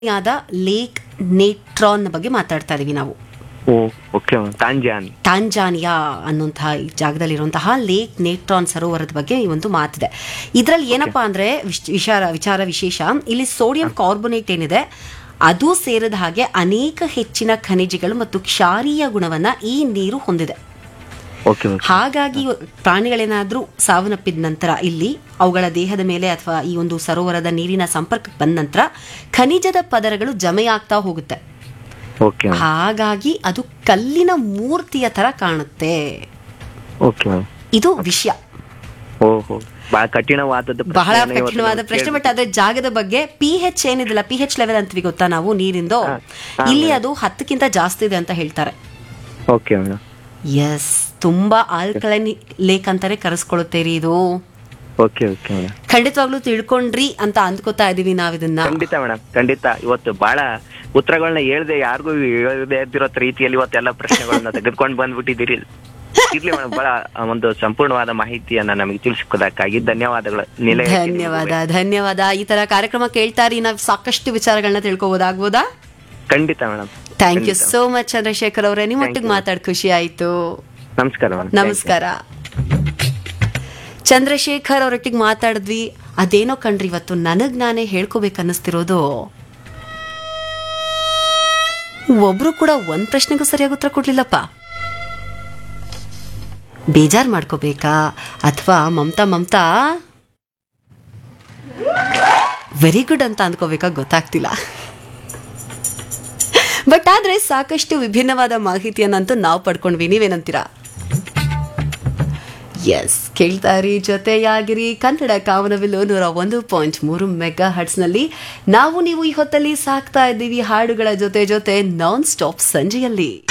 ಆದ ಲೇಕ್ ನೇಟ್ರಾನ್ ಬಗ್ಗೆ ಮಾತಾಡ್ತಾ ಇದೀವಿ ನಾವು ಓ ಓಕೆ ಮ್ಯಾಮ್ ತಾಂಜಾನ್ ಟಾಂಜಾನಿಯಾ ಅನ್ನುವಂತಹ ಈ ಜಾಗದಲ್ಲಿರುವಂತಹ ಲೇಕ್ ನೇಟ್ರಾನ್ ಸರೋವರದ ಬಗ್ಗೆ ಈ ಒಂದು ಮಾತಿದೆ ಇದರಲ್ಲಿ ಏನಪ್ಪಾ ಅಂದ್ರೆ ವಿಶ್- ವಿಚಾರ ವಿಚಾರ ವಿಶೇಷ ಇಲ್ಲಿ ಸೋಡಿಯಂ ಕಾರ್ಬೋನೇಟ್ ಏನಿದೆ ಅದು ಸೇರಿದ ಹಾಗೆ ಅನೇಕ ಹೆಚ್ಚಿನ ಖನಿಜಗಳು ಮತ್ತು ಕ್ಷಾರೀಯ ಗುಣವನ್ನ ಈ ನೀರು ಹೊಂದಿದೆ ಓಕೆ ಓಕೆ ಹಾಗಾಗಿ ಪ್ರಾಣಿಗಳೇನಾದ್ರೂ ಸಾವನ್ನಪ್ಪಿದ ನಂತರ ಇಲ್ಲಿ ಅವುಗಳ ದೇಹದ ಮೇಲೆ ಅಥವಾ ಈ ಒಂದು ಸರೋವರದ ನೀರಿನ ಸಂಪರ್ಕಕ್ಕೆ ಬಂದ ನಂತರ ಖನಿಜದ ಪದರಗಳು ಜಮೆಯಾಗ್ತಾ ಹೋಗುತ್ತೆ ಓಕೆ ಮ್ಯಾಮ್ ಹಾಗಾಗಿ ಅದು ಕಲ್ಲಿನ ಮೂರ್ತಿಯ ತರ ಕಾಣುತ್ತೆ ಓಕೆ ಮ್ಯಾಮ್ ಇದು ವಿಷಯ ಓಹೋ ಬಹಳ ಕಠಿಣವಾದದ್ದು ಬಹಳ ಪ್ರಶ್ನೆಯನ್ನ ಇವತ್ತು ಕಠಿಣವಾದ ನಾವು ಪ್ರಶ್ನೆ ಬಟ್ ಕೇಳ್ಬಿಟ್ವಿ. ಅದ್ರ ಜಾಗದ ಬಗ್ಗೆ ಪಿ ಹೆಚ್ ಏನಿದಿಲ್ಲ ಪಿ ಹೆಚ್ ಲೆವೆಲ್ ಅಂತೀವಿ ಗೊತ್ತಾ ನಾವು ನೀರಿಂದು ಹಾ, ಹಾ, ಇಲ್ಲಿ ಮೇಡಮ್. ಅದು ಹತ್ತಕ್ಕಿಂತ ಜಾಸ್ತಿ ಇದೆ ಅಂತ ಹೇಳ್ತಾರೆ ಓಕೆ ಮೇಡಮ್ ಎಸ್ ತುಂಬಾ ಆಲ್ಕಲೈನ್ ಲೇಕ್ ಅಂತಾನೆ ಕರೆಸ್ಕೊಳ್ಳುತ್ತೇರಿ ಇದು ಓಕೆ ಓಕೆ ಮೇಡಮ್ ಖಂಡಿತವಾಗ್ಲೂ ತಿಳ್ಕೊಂಡ್ರಿ ಅಂತ ಅಂದ್ಕೋತಾ ಇದೀವಿ ನಾವಿದನ್ನ ಖಂಡಿತ ಮೇಡಮ್ ಖಂಡಿತ ಇವತ್ತು ಬಹಳ ಉತ್ತರಗಳನ್ನ ಹೇಳ್ದೆ ಯಾರಿಗೂ ಹೇಳದೆ ಇದ್ದಿರೋ ರೀತಿಯಲ್ಲಿ ಇವತ್ತೆಲ್ಲ ಪ್ರಶ್ನೆಗಳನ್ನ ತೆಗೆದುಕೊಂಡು ಬಂದ್ಬಿಟ್ಟಿದ್ದೀರಿ ಇರ್ಲಿ ಮೇಡಮ್ ಬಹಳ ಒಂದು ಸಂಪೂರ್ಣವಾದ ಮಾಹಿತಿಯನ್ನ ನಮಗೆ ತಿಳಿಸಿಕೊಡಕ್ಕಾಗಿ ಧನ್ಯವಾದಗಳು ನಿಲಯ ಧನ್ಯವಾದ ಧನ್ಯವಾದ ಈ ತರ ಕಾರ್ಯಕ್ರಮ ಕೇಳ್ತಾರಿ ನಾವು ಸಾಕಷ್ಟು ವಿಚಾರಗಳನ್ನ ತಿಳ್ಕೊಬೋದಾಗ್ಬೋದಾ ಖಂಡಿತ madam thank you so much Chandrashekar ಅವರೇ ನಿಮ್ಮೊಟ್ಟಿಗೆ ಮಾತಾಡ್ ಖುಷಿ ಆಯ್ತು ನಮಸ್ಕಾರ ಮೇಡಮ್ ನಮಸ್ಕಾರ ಚಂದ್ರಶೇಖರ್ ಅವರೊಟ್ಟಿಗೆ ಮಾತಾಡಿದ್ವಿ ಅದೇನೋ ಕಣ್ರಿ ಇವತ್ತು ನನಗ್ ನಾನೇ ಹೇಳ್ಕೋಬೇಕು ಅನ್ನಿಸ್ತಿರೋದು ಒಬ್ರು ಕೂಡ ಒಂದ್ ಪ್ರಶ್ನೆಗೂ ಸರಿಯಾಗಿ ಉತ್ತರ ಕೊಡ್ಲಿಲ್ಲಪ್ಪ ಬೇಜಾರ್ ಮಾಡ್ಕೋಬೇಕಾ ಅಥವಾ ಮಮತಾ ಮಮತಾ ವೆರಿ ಗುಡ್ ಅಂತ ಅಂದ್ಕೋಬೇಕಾ ಗೊತ್ತಾಗ್ತಿಲ್ಲ ಬಟ್ ಆದ್ರೆ ಸಾಕಷ್ಟು ವಿಭಿನ್ನವಾದ ಮಾಹಿತಿಯನ್ನಂತೂ ನಾವು ಪಡ್ಕೊಂಡ್ವಿ ನೀವೇನಂತೀರಾ ಎಸ್ ಕೇಳ್ತಾರಿ ಜೊತೆಯಾಗಿರಿ ಕನ್ನಡ ಕಾಮನವಿಲು ನೂರ ಒಂದು ಪಾಯಿಂಟ್ ಮೂರು ಮೆಗಾ ಹರ್ಟ್ಸ್ನಲ್ಲಿ ನಾವು ನೀವು ಈ ಹೊತ್ತಲ್ಲಿ ಸಾಕ್ತಾ ಇದ್ದೀವಿ ಹಾಡುಗಳ ಜೊತೆ ಜೊತೆ ನಾನ್ ಸ್ಟಾಪ್ ಸಂಜೆಯಲ್ಲಿ